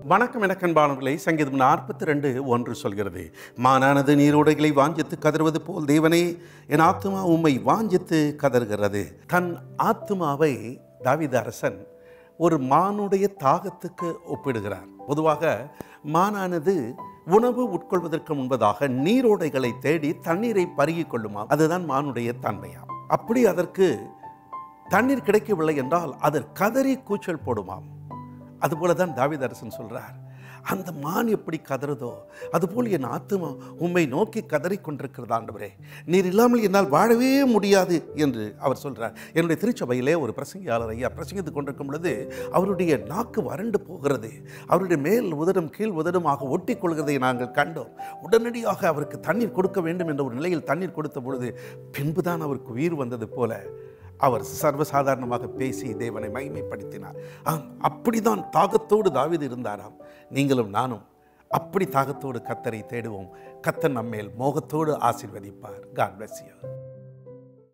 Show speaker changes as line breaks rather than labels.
வணக்கம் எனக்கன்பானவர்களை சங்கீதம் நாற்பத்தி ரெண்டு ஒன்று சொல்கிறது மானானது நீரோடைகளை வாஞ்சித்து கதறுவது போல் தேவனே என் ஆத்துமா உம்மை வாஞ்சித்து கதறுகிறது தன் ஆத்துமாவை தாவீது அரசன் ஒரு மானுடைய தாகத்துக்கு ஒப்பிடுகிறார் பொதுவாக மானானது உணவு உட்கொள்வதற்கு முன்பதாக நீரோடைகளை தேடி தண்ணீரை பருகிக் கொள்ளுமாம் அதுதான் மானுடைய தன்மையாம் அப்படி அதற்கு தண்ணீர் கிடைக்கவில்லை என்றால் அது கதறி கூச்சல் போடுமாம் அதுபோல தான் தாவீது அரசன் சொல்றார் அந்த மான் எப்படி கதறுதோ அதுபோல் என் ஆத்துமா உம்மை நோக்கி கதறிக் கொண்டிருக்கிறது ஆண்டவரே நீர் இல்லாமல் என்னால் வாழவே முடியாது என்று அவர் சொல்றார் என்னுடைய திருச்சபையிலே ஒரு பிரசங்கியாளர் ஐயா பிரசங்கித்துக் கொண்டிருக்கும் பொழுது அவருடைய நாக்கு வறண்டு போகிறது அவருடைய மேல் உதடும் கீழ் உதடுமாக ஒட்டி கொள்கிறதை நாங்கள் கண்டோம் உடனடியாக அவருக்கு தண்ணீர் கொடுக்க வேண்டும் என்ற ஒரு நிலையில் தண்ணீர் கொடுத்த பொழுது பின்புதான் அவருக்கு உயிர் வந்தது போல அவர் சர்வசாதாரணமாக பேசி தேவனை மகிமைப்படுத்தினார் ஆம் அப்படிதான் தாகத்தோடு தாவீது இருந்தாராம் நீங்களும் நானும் அப்படி தாகத்தோடு கத்தரை தேடுவோம் கத்தர் நம்மேல் மோகத்தோடு ஆசீர்வதிப்பார் காட் bless you